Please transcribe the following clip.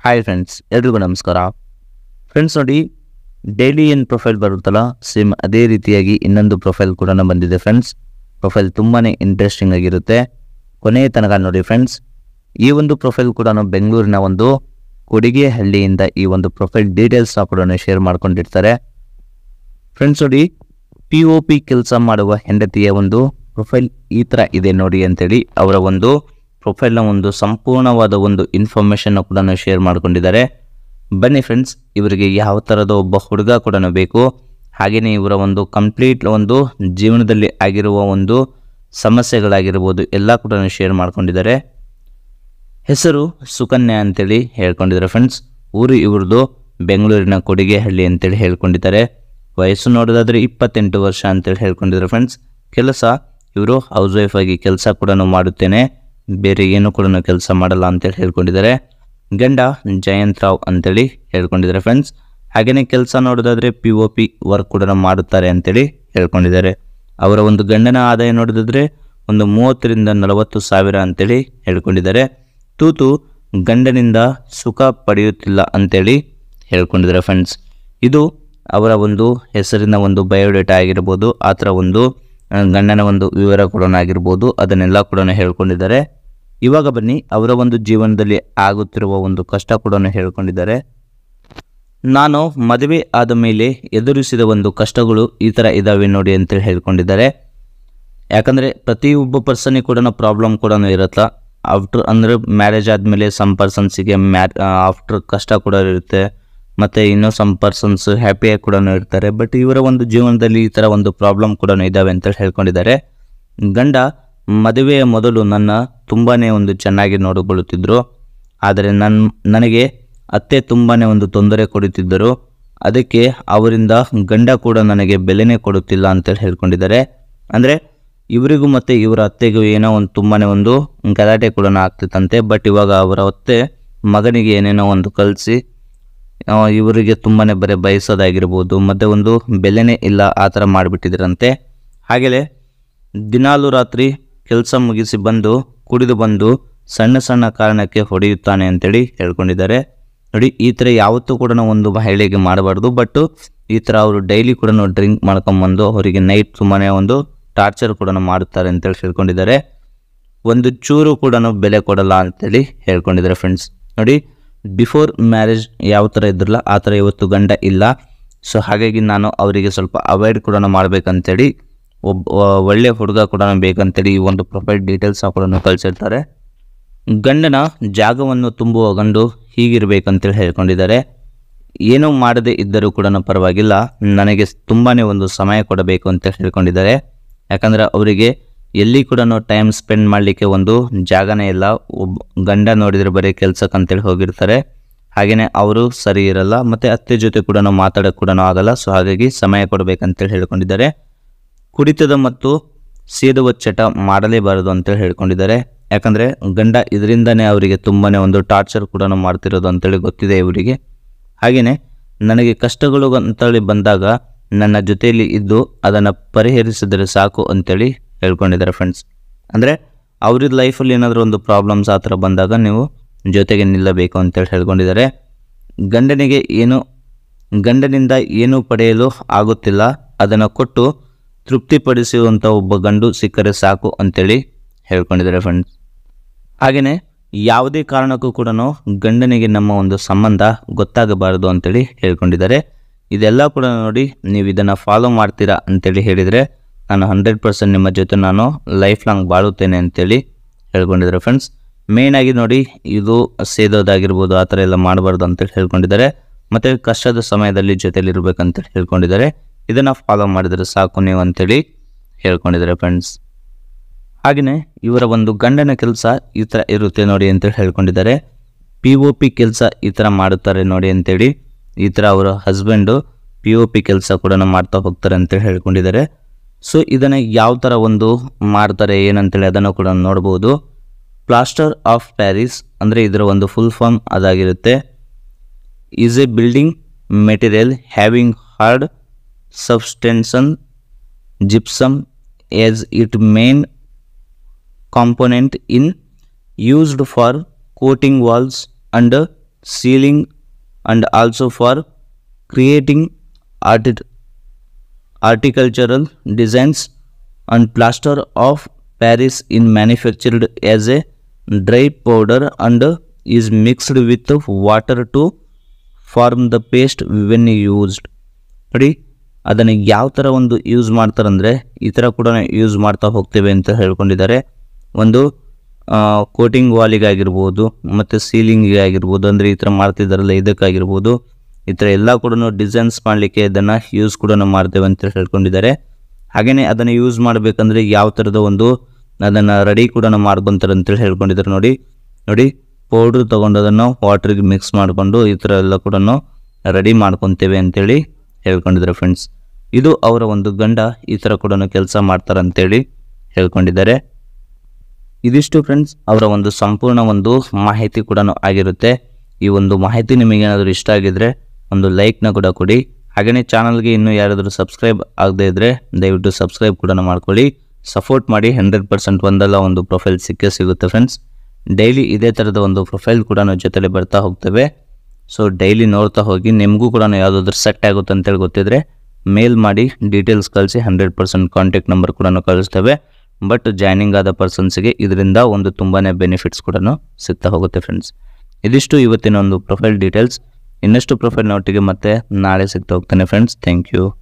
hi friends ಎಲ್ರಿಗೂ ನಮಸ್ಕಾರ friends ನೋಡಿ ಡೈಲಿ ಏನು ಪ್ರೊಫೈಲ್ ಬರುತ್ತಲ್ಲ ಸೇಮ್ ಅದೇ ರೀತಿಯಾಗಿ ಇನ್ನೊಂದು ಪ್ರೊಫೈಲ್ ಕೂಡ ಬಂದಿದೆ ಫ್ರೆಂಡ್ಸ್ ಪ್ರೊಫೈಲ್ ತುಂಬಾ ಇಂಟ್ರೆಸ್ಟಿಂಗ್ ಆಗಿರುತ್ತೆ ಕೊನೆಯ ತನಕ ನೋಡಿ ಫ್ರೆಂಡ್ಸ್ ಈ ಒಂದು ಪ್ರೊಫೈಲ್ ಕೂಡ ಬೆಂಗಳೂರಿನ ಒಂದು ಕೊಡಿಗೆಹಳ್ಳಿಯಿಂದ ಈ ಒಂದು ಪ್ರೊಫೈಲ್ ಡೀಟೇಲ್ಸ್ನ ಕೂಡ ಶೇರ್ ಮಾಡ್ಕೊಂಡಿರ್ತಾರೆ ಫ್ರೆಂಡ್ಸ್ ನೋಡಿ ಪಿ ಒ ಪಿ ಕೆಲಸ ಮಾಡುವ ಹೆಂಡತಿಯ ಒಂದು ಪ್ರೊಫೈಲ್ ಈ ಥರ ಇದೆ ನೋಡಿ ಅಂತೇಳಿ ಅವರ ಒಂದು ಪ್ರೊಫೈಲ್ನ ಒಂದು ಸಂಪೂರ್ಣವಾದ ಒಂದು ಇನ್ಫಾರ್ಮೇಷನ್ ಕೂಡ ಶೇರ್ ಮಾಡ್ಕೊಂಡಿದ್ದಾರೆ ಬನ್ನಿ ಫ್ರೆಂಡ್ಸ್ ಇವರಿಗೆ ಯಾವ ಥರದ ಒಬ್ಬ ಹುಡುಗ ಕೂಡ ಬೇಕು ಹಾಗೆಯೇ ಇವರ ಒಂದು ಕಂಪ್ಲೀಟ್ ಒಂದು ಜೀವನದಲ್ಲಿ ಆಗಿರುವ ಒಂದು ಸಮಸ್ಯೆಗಳಾಗಿರ್ಬೋದು ಎಲ್ಲ ಕೂಡ ಶೇರ್ ಮಾಡ್ಕೊಂಡಿದ್ದಾರೆ ಹೆಸರು ಸುಕನ್ಯಾ ಅಂತೇಳಿ ಹೇಳ್ಕೊಂಡಿದ್ದಾರೆ ಫ್ರೆಂಡ್ಸ್ ಊರು ಇವ್ರದ್ದು ಬೆಂಗಳೂರಿನ ಕೊಡಿಗೆಹಳ್ಳಿ ಅಂತೇಳಿ ಹೇಳ್ಕೊಂಡಿದ್ದಾರೆ ವಯಸ್ಸು ನೋಡೋದಾದ್ರೆ ಇಪ್ಪತ್ತೆಂಟು ವರ್ಷ ಅಂತೇಳಿ ಹೇಳ್ಕೊಂಡಿದ್ದಾರೆ ಫ್ರೆಂಡ್ಸ್ ಕೆಲಸ ಇವರು ಹೌಸ್ ವೈಫ್ ಆಗಿ ಕೆಲಸ ಕೂಡ ಮಾಡುತ್ತೇನೆ ಬೇರೆ ಏನು ಕೂಡ ಕೆಲಸ ಮಾಡಲ್ಲ ಅಂತೇಳಿ ಹೇಳ್ಕೊಂಡಿದ್ದಾರೆ ಗಂಡ ಜಯಂತ್ ರಾವ್ ಅಂತೇಳಿ ಹೇಳ್ಕೊಂಡಿದ್ದಾರೆ ಫ್ರೆಂಡ್ಸ್ ಹಾಗೆಯೇ ಕೆಲಸ ನೋಡೋದಾದ್ರೆ ಪಿ ಒ ಪಿ ವರ್ಕ್ ಕೂಡ ಮಾಡುತ್ತಾರೆ ಅಂತೇಳಿ ಹೇಳ್ಕೊಂಡಿದ್ದಾರೆ ಅವರ ಒಂದು ಗಂಡನ ಆದಾಯ ನೋಡೋದಾದ್ರೆ ಒಂದು ಮೂವತ್ತರಿಂದ ನಲವತ್ತು ಸಾವಿರ ಅಂತೇಳಿ ಹೇಳ್ಕೊಂಡಿದ್ದಾರೆ ತೂತು ಗಂಡನಿಂದ ಸುಖ ಪಡೆಯುತ್ತಿಲ್ಲ ಅಂತೇಳಿ ಹೇಳ್ಕೊಂಡಿದ್ದಾರೆ ಫ್ರೆಂಡ್ಸ್ ಇದು ಅವರ ಒಂದು ಹೆಸರಿನ ಒಂದು ಬಯೋಡೇಟಾ ಆಗಿರ್ಬೋದು ಆ ಥರ ಒಂದು ಆ, ಗಂಡನ ಒಂದು ವಿವರ ಕೂಡ ಆಗಿರ್ಬೋದು ಅದನ್ನೆಲ್ಲ ಕೂಡ ಹೇಳ್ಕೊಂಡಿದ್ದಾರೆ ಇವಾಗ ಬನ್ನಿ ಅವರ ಒಂದು ಜೀವನದಲ್ಲಿ ಆಗುತ್ತಿರುವ ಒಂದು ಕಷ್ಟ ಕೂಡ ಹೇಳ್ಕೊಂಡಿದ್ದಾರೆ ನಾನು ಮದುವೆ ಆದ ಮೇಲೆ ಎದುರಿಸಿದ ಒಂದು ಕಷ್ಟಗಳು ಈ ಥರ ಇದ್ದಾವೆ ನೋಡಿ ಅಂತೇಳಿ ಹೇಳ್ಕೊಂಡಿದ್ದಾರೆ ಯಾಕಂದರೆ ಪ್ರತಿಯೊಬ್ಬ ಪರ್ಸನಿಗೆ ಕೂಡ ಪ್ರಾಬ್ಲಮ್ ಕೂಡ ಇರುತ್ತಾ ಆಫ್ಟರ್ ಅಂದರೆ ಮ್ಯಾರೇಜ್ ಆದಮೇಲೆ ಸಮ್ ಪರ್ಸನ್ಸಿಗೆ ಮ್ಯಾ ಆಫ್ಟರ್ ಕಷ್ಟ ಕೂಡ ಇರುತ್ತೆ ಮತ್ತು ಇನ್ನೂ ಸಮ್ ಪರ್ಸನ್ಸ್ ಹ್ಯಾಪಿಯಾಗಿ ಕೂಡ ಇರ್ತಾರೆ ಬಟ್ ಇವರ ಒಂದು ಜೀವನದಲ್ಲಿ ಈ ಥರ ಒಂದು ಪ್ರಾಬ್ಲಮ್ ಕೂಡ ಇದ್ದಾವೆ ಅಂತೇಳಿ ಹೇಳ್ಕೊಂಡಿದ್ದಾರೆ ಗಂಡ ಮದುವೆಯ ಮೊದಲು ನನ್ನ ತುಂಬಾ ಒಂದು ಚೆನ್ನಾಗಿ ನೋಡಿಕೊಳ್ಳುತ್ತಿದ್ದರು ಆದರೆ ನನ್ನ ನನಗೆ ಅತ್ತೆ ತುಂಬಾ ಒಂದು ತೊಂದರೆ ಕೊಡುತ್ತಿದ್ದರು ಅದಕ್ಕೆ ಅವರಿಂದ ಗಂಡ ಕೂಡ ನನಗೆ ಬೆಲೆನೇ ಕೊಡುತ್ತಿಲ್ಲ ಅಂತೇಳಿ ಹೇಳ್ಕೊಂಡಿದ್ದಾರೆ ಅಂದರೆ ಇವರಿಗೂ ಮತ್ತು ಇವರ ಅತ್ತೆಗೂ ಏನೋ ಒಂದು ತುಂಬಾ ಒಂದು ಗಲಾಟೆ ಕೂಡ ಆಗ್ತಿತ್ತಂತೆ ಬಟ್ ಇವಾಗ ಅವರ ಅತ್ತೆ ಮಗನಿಗೆ ಏನೇನೋ ಒಂದು ಕಲಿಸಿ ಇವರಿಗೆ ತುಂಬಾ ಬರೀ ಬಯಸೋದಾಗಿರ್ಬೋದು ಮತ್ತು ಒಂದು ಬೆಲೆನೇ ಇಲ್ಲ ಆ ಥರ ಮಾಡಿಬಿಟ್ಟಿದ್ರಂತೆ ಹಾಗೆಯೇ ದಿನಾಲು ರಾತ್ರಿ ಕೆಲಸ ಮುಗಿಸಿ ಬಂದು ಕುಡಿದು ಬಂದು ಸಣ್ಣ ಸಣ್ಣ ಕಾರಣಕ್ಕೆ ಹೊಡೆಯುತ್ತಾನೆ ಅಂತೇಳಿ ಹೇಳ್ಕೊಂಡಿದ್ದಾರೆ ನೋಡಿ ಈ ಥರ ಯಾವತ್ತೂ ಕೂಡ ಒಂದು ಮಹಿಳೆಗೆ ಮಾಡಬಾರ್ದು ಬಟ್ ಈ ಥರ ಅವರು ಡೈಲಿ ಕೂಡ ಡ್ರಿಂಕ್ ಮಾಡ್ಕೊಂಬಂದು ಅವರಿಗೆ ನೈಟ್ ತುಂಬಾ ಒಂದು ಟಾರ್ಚರ್ ಕೂಡ ಮಾಡುತ್ತಾರೆ ಅಂತೇಳಿ ಹೇಳ್ಕೊಂಡಿದ್ದಾರೆ ಒಂದು ಚೂರು ಕೂಡ ಬೆಲೆ ಕೊಡಲ್ಲ ಅಂತೇಳಿ ಹೇಳ್ಕೊಂಡಿದ್ದಾರೆ ಫ್ರೆಂಡ್ಸ್ ನೋಡಿ ಬಿಫೋರ್ ಮ್ಯಾರೇಜ್ ಯಾವ ಥರ ಇದ್ರಲ್ಲ ಆ ಥರ ಇವತ್ತು ಗಂಡ ಇಲ್ಲ ಸೊ ಹಾಗಾಗಿ ನಾನು ಅವರಿಗೆ ಸ್ವಲ್ಪ ಅವಾಯ್ಡ್ ಕೂಡ ಮಾಡ್ಬೇಕಂತೇಳಿ ಒಬ್ಬ ಒಳ್ಳೆ ಹುಡುಗ ಕೂಡ ಬೇಕಂತೇಳಿ ಈ ಒಂದು ಪ್ರೊಫೈಲ್ ಡೀಟೇಲ್ಸ್ ಕೂಡ ಕಳಿಸಿರ್ತಾರೆ ಗಂಡನ ಜಾಗವನ್ನು ತುಂಬುವ ಗಂಡು ಹೀಗಿರಬೇಕಂತೇಳಿ ಹೇಳ್ಕೊಂಡಿದ್ದಾರೆ ಏನೂ ಮಾಡದೇ ಇದ್ದರೂ ಕೂಡ ಪರವಾಗಿಲ್ಲ ನನಗೆ ತುಂಬಾ ಒಂದು ಸಮಯ ಕೊಡಬೇಕು ಅಂತ ಹೇಳ್ಕೊಂಡಿದ್ದಾರೆ ಯಾಕಂದರೆ ಅವರಿಗೆ ಎಲ್ಲಿ ಕೂಡ ಟೈಮ್ ಸ್ಪೆಂಡ್ ಮಾಡಲಿಕ್ಕೆ ಒಂದು ಜಾಗನೇ ಇಲ್ಲ ಒಬ್ಬ ಗಂಡ ನೋಡಿದರೆ ಬರೀ ಕೆಲ್ಸಕ್ಕೆ ಅಂತೇಳಿ ಹೋಗಿರ್ತಾರೆ ಹಾಗೆಯೇ ಅವರು ಸರಿ ಇರಲ್ಲ ಮತ್ತು ಅತ್ತೆ ಜೊತೆ ಕೂಡ ಮಾತಾಡೋಕ್ಕೆ ಕೂಡ ಆಗಲ್ಲ ಸೊ ಹಾಗಾಗಿ ಸಮಯ ಕೊಡಬೇಕಂತೇಳಿ ಹೇಳ್ಕೊಂಡಿದ್ದಾರೆ ಕುಡಿತದ ಮತ್ತು ಸೇದುವ ಚಟ ಮಾಡಲೇಬಾರದು ಅಂತೇಳಿ ಹೇಳ್ಕೊಂಡಿದ್ದಾರೆ ಯಾಕಂದರೆ ಗಂಡ ಇದರಿಂದನೇ ಅವರಿಗೆ ತುಂಬಾ ಒಂದು ಟಾರ್ಚರ್ ಕೂಡ ಮಾಡ್ತಿರೋದು ಅಂತೇಳಿ ಗೊತ್ತಿದೆ ಇವರಿಗೆ ಹಾಗೆಯೇ ನನಗೆ ಕಷ್ಟಗಳು ಅಂತೇಳಿ ಬಂದಾಗ ನನ್ನ ಜೊತೆಯಲ್ಲಿ ಇದ್ದು ಅದನ್ನು ಪರಿಹರಿಸಿದರೆ ಸಾಕು ಅಂತೇಳಿ ಹೇಳ್ಕೊಂಡಿದ್ದಾರೆ ಫ್ರೆಂಡ್ಸ್ ಅಂದರೆ ಅವ್ರದ್ದು ಲೈಫಲ್ಲಿ ಏನಾದರೂ ಒಂದು ಪ್ರಾಬ್ಲಮ್ಸ್ ಆ ಥರ ಬಂದಾಗ ನೀವು ಜೊತೆಗೆ ನಿಲ್ಲಬೇಕು ಅಂತೇಳಿ ಹೇಳ್ಕೊಂಡಿದ್ದಾರೆ ಗಂಡನಿಗೆ ಏನು ಗಂಡನಿಂದ ಏನು ಪಡೆಯಲು ಆಗುತ್ತಿಲ್ಲ ಅದನ್ನು ಕೊಟ್ಟು ತೃಪ್ತಿಪಡಿಸುವಂಥ ಒಬ್ಬ ಗಂಡು ಸಿಕ್ಕರೆ ಸಾಕು ಅಂತೇಳಿ ಹೇಳ್ಕೊಂಡಿದ್ದಾರೆ ಫ್ರೆಂಡ್ಸ್ ಹಾಗೆಯೇ ಯಾವುದೇ ಕಾರಣಕ್ಕೂ ಕೂಡ ಗಂಡನಿಗೆ ನಮ್ಮ ಒಂದು ಸಂಬಂಧ ಗೊತ್ತಾಗಬಾರದು ಅಂತೇಳಿ ಹೇಳ್ಕೊಂಡಿದ್ದಾರೆ ಇದೆಲ್ಲ ಕೂಡ ನೋಡಿ ನೀವು ಇದನ್ನು ಫಾಲೋ ಮಾಡ್ತೀರಾ ಅಂತೇಳಿ ಹೇಳಿದರೆ ನಾನು ಹಂಡ್ರೆಡ್ ಪರ್ಸೆಂಟ್ ನಿಮ್ಮ ಜೊತೆ ನಾನು ಲೈಫ್ ಲಾಂಗ್ ಬಾಳುತ್ತೇನೆ ಅಂತೇಳಿ ಹೇಳ್ಕೊಂಡಿದ್ದಾರೆ ಫ್ರೆಂಡ್ಸ್ ಮೇಯ್ನಾಗಿ ನೋಡಿ ಇದು ಸೇದೋದಾಗಿರ್ಬೋದು ಆ ಥರ ಎಲ್ಲ ಮಾಡಬಾರ್ದು ಅಂತೇಳಿ ಹೇಳ್ಕೊಂಡಿದ್ದಾರೆ ಮತ್ತು ಕಷ್ಟದ ಸಮಯದಲ್ಲಿ ಜೊತೆಲಿ ಇರಬೇಕಂತೇಳಿ ಹೇಳ್ಕೊಂಡಿದ್ದಾರೆ ಇದನ್ನು ಫಾಲೋ ಮಾಡಿದರೆ ಸಾಕು ನೀವು ಅಂತೇಳಿ ಹೇಳ್ಕೊಂಡಿದ್ದಾರೆ ಫ್ರೆಂಡ್ಸ್ ಹಾಗೆಯೇ ಇವರ ಒಂದು ಗಂಡನ ಕೆಲಸ ಈ ಥರ ಇರುತ್ತೆ ನೋಡಿ ಅಂತೇಳಿ ಹೇಳ್ಕೊಂಡಿದ್ದಾರೆ ಪಿ ಒ ಪಿ ಕೆಲಸ ಈ ಥರ ಮಾಡುತ್ತಾರೆ ನೋಡಿ ಅಂತೇಳಿ ಈ ಥರ ಅವರ ಹಸ್ಬೆಂಡು ಪಿ ಒ ಪಿ ಕೆಲಸ ಕೂಡ ಮಾಡ್ತಾ ಹೋಗ್ತಾರೆ ಅಂತೇಳಿ ಹೇಳ್ಕೊಂಡಿದ್ದಾರೆ ಸೊ ಇದನ್ನು ಯಾವ ಥರ ಒಂದು ಮಾಡ್ತಾರೆ ಏನಂತೇಳಿ ಅದನ್ನು ಕೂಡ ನೋಡ್ಬೋದು ಪ್ಲಾಸ್ಟರ್ ಆಫ್ ಪ್ಯಾರಿಸ್ ಅಂದರೆ ಇದರ ಒಂದು ಫುಲ್ ಫಾರ್ಮ್ ಅದಾಗಿರುತ್ತೆ is a building material having hard substance gypsum as it main component in used for coating walls and sealing and also for creating arti- horticultural designs and plaster of paris in manufactured as a dry powder and is mixed with water to form the paste when used ನೋಡಿ ಅದನ್ನು ಯಾವ ಥರ ಒಂದು use ಮಾಡ್ತಾರಂದರೆ ಈ ಥರ ಕೂಡ use ಮಾಡ್ತಾ ಹೋಗ್ತೇವೆ ಅಂತ ಹೇಳ್ಕೊಂಡಿದ್ದಾರೆ ಒಂದು ಕೋಟಿಂಗ್ ವಾಲಿಗೆ ಆಗಿರ್ಬೋದು ಮತ್ತು ಸೀಲಿಂಗಿಗೆ ಆಗಿರ್ಬೋದು ಅಂದರೆ ಈ ಥರ ಮಾಡ್ತಿದ್ದಾರಲ್ಲ ಇದಕ್ಕಾಗಿರ್ಬೋದು ಈ ಥರ ಎಲ್ಲ ಕೂಡ ಡಿಸೈನ್ಸ್ ಮಾಡಲಿಕ್ಕೆ ಇದನ್ನು ಯೂಸ್ ಕೂಡ ಮಾಡ್ತೇವೆ ಅಂತ ಹೇಳ್ಕೊಂಡಿದ್ದಾರೆ ಹಾಗೆಯೇ ಅದನ್ನು ಯೂಸ್ ಮಾಡಬೇಕಂದ್ರೆ ಯಾವ ಥರದ ಒಂದು ಅದನ್ನು ರೆಡಿ ಕೂಡ ಮಾಡ್ಕೊತಾರೆ ಅಂತೇಳಿ ಹೇಳ್ಕೊಂಡಿದ್ದಾರೆ ನೋಡಿ ನೋಡಿ ಪೌಡ್ರ್ ತೊಗೊಂಡು ಅದನ್ನು ವಾಟ್ರಿಗೆ ಮಿಕ್ಸ್ ಮಾಡಿಕೊಂಡು ಈ ಥರ ಎಲ್ಲ ಕೂಡ ರೆಡಿ ಮಾಡ್ಕೊತೇವೆ ಅಂತೇಳಿ ಹೇಳ್ಕೊಂಡಿದ್ದಾರೆ ಫ್ರೆಂಡ್ಸ್ ಇದು ಅವರ ಒಂದು ಗಂಡ ಈ ಥರ ಕೂಡ ಕೆಲಸ ಮಾಡ್ತಾರೆ ಅಂತೇಳಿ ಹೇಳ್ಕೊಂಡಿದ್ದಾರೆ ಇದಿಷ್ಟು ಫ್ರೆಂಡ್ಸ್ ಅವರ ಒಂದು ಸಂಪೂರ್ಣ ಒಂದು ಮಾಹಿತಿ ಕೂಡ ಆಗಿರುತ್ತೆ ಈ ಒಂದು ಮಾಹಿತಿ ನಿಮಗೇನಾದರೂ ಇಷ್ಟ ಆಗಿದ್ರೆ ಒಂದು ಲೈಕ್ನ ಕೂಡ ಕೊಡಿ ಹಾಗೆಯೇ ಚಾನಲ್ಗೆ ಇನ್ನೂ ಯಾರಾದರೂ ಸಬ್ಸ್ಕ್ರೈಬ್ ಆಗದೇ ಇದ್ದರೆ ದಯವಿಟ್ಟು ಸಬ್ಸ್ಕ್ರೈಬ್ ಕೂಡ ಮಾಡ್ಕೊಳ್ಳಿ ಸಪೋರ್ಟ್ ಮಾಡಿ ಹಂಡ್ರೆಡ್ ಪರ್ಸೆಂಟ್ ಒಂದಲ್ಲ ಒಂದು ಪ್ರೊಫೈಲ್ ಸಿಕ್ಕೇ ಸಿಗುತ್ತೆ ಫ್ರೆಂಡ್ಸ್ ಡೈಲಿ ಇದೇ ಥರದ ಒಂದು ಪ್ರೊಫೈಲ್ ಕೂಡ ಜೊತೆಲಿ ಬರ್ತಾ ಹೋಗ್ತೇವೆ ಸೊ ಡೈಲಿ ನೋಡ್ತಾ ಹೋಗಿ ನಿಮಗೂ ಕೂಡ ಯಾವುದಾದ್ರೂ ಸೆಟ್ ಆಗುತ್ತೆ ಅಂತೇಳಿ ಗೊತ್ತಿದ್ರೆ ಮೇಲ್ ಮಾಡಿ ಡೀಟೇಲ್ಸ್ ಕಳಿಸಿ ಹಂಡ್ರೆಡ್ ಪರ್ಸೆಂಟ್ ಕಾಂಟ್ಯಾಕ್ಟ್ ನಂಬರ್ ಕೂಡ ಕಳಿಸ್ತೇವೆ ಬಟ್ ಜಾಯ್ನಿಂಗ್ ಆದ ಪರ್ಸನ್ಸ್ಗೆ ಇದರಿಂದ ಒಂದು ತುಂಬಾ ಬೆನಿಫಿಟ್ಸ್ ಕೂಡ ಸಿಗ್ತಾ ಹೋಗುತ್ತೆ ಫ್ರೆಂಡ್ಸ್ ಇದಿಷ್ಟು ಇವತ್ತಿನ ಒಂದು ಪ್ರೊಫೈಲ್ ಡೀಟೇಲ್ಸ್ ಇನ್ನಷ್ಟು ಪ್ರೊಫೈಲ್ನ ಒಟ್ಟಿಗೆ ಮತ್ತೆ ನಾಳೆ ಸಿಗ್ತಾ ಹೋಗ್ತಾನೆ ಫ್ರೆಂಡ್ಸ್ ಥ್ಯಾಂಕ್ ಯು